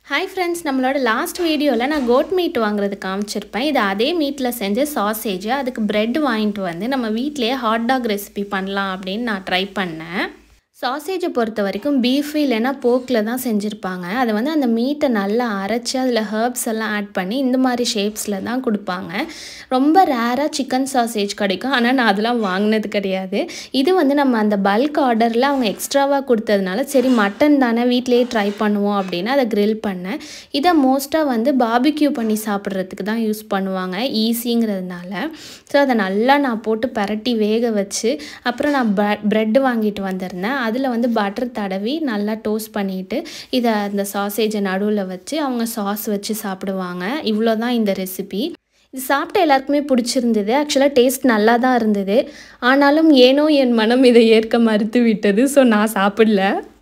hi friends நம்மளோட last வீடியோவில் நான் கோட் மீட் வாங்குறது காமிச்சிருப்பேன் இது அதே மீட்டில் செஞ்ச சாசேஜ் அதுக்கு பிரெட் வாங்கிட்டு வந்து நம்ம வீட்டிலேயே ஹாட் டாக் ரெசிபி பண்ணலாம் அப்படின்னு நான் ட்ரை பண்ணேன் சாசேஜை பொறுத்த வரைக்கும் பீஃப் இல்லைன்னா போக்கில் தான் செஞ்சுருப்பாங்க அதை வந்து அந்த மீட்டை நல்லா அரைச்சி அதில் ஹர்ப்ஸ் எல்லாம் ஆட் பண்ணி இந்த மாதிரி ஷேப்ஸில் தான் கொடுப்பாங்க ரொம்ப ரேராக சிக்கன் சாசேஜ் கிடைக்கும் ஆனால் நான் அதெல்லாம் வாங்கினது கிடையாது இது வந்து நம்ம அந்த பல்க் ஆர்டரில் அவங்க எக்ஸ்ட்ராவாக கொடுத்ததுனால சரி மட்டன் தானே வீட்டிலேயே ட்ரை பண்ணுவோம் அப்படின்னு அதை grill பண்ணேன் இதை மோஸ்ட்டாக வந்து பாபிக்யூ பண்ணி சாப்பிட்றதுக்கு தான் யூஸ் பண்ணுவாங்க ஈஸிங்கிறதுனால ஸோ அதை நல்லா நான் போட்டு பரட்டி வேக வச்சு அப்புறம் நான் ப்ரெட் வாங்கிட்டு வந்திருந்தேன் அதில் வந்து பட்டர் தடவி நல்லா டோஸ்ட் பண்ணிவிட்டு இதை அந்த சாசேஜை நடுவில் வச்சு அவங்க சாஸ் வச்சு சாப்பிடுவாங்க இவ்வளோ தான் இந்த ரெசிபி இது சாப்பிட்ட எல்லாருக்குமே பிடிச்சிருந்தது ஆக்சுவலாக டேஸ்ட் நல்லா தான் இருந்தது ஆனாலும் ஏனோ என் மனம் இதை ஏற்க மறுத்து விட்டது ஸோ நான் சாப்பிடல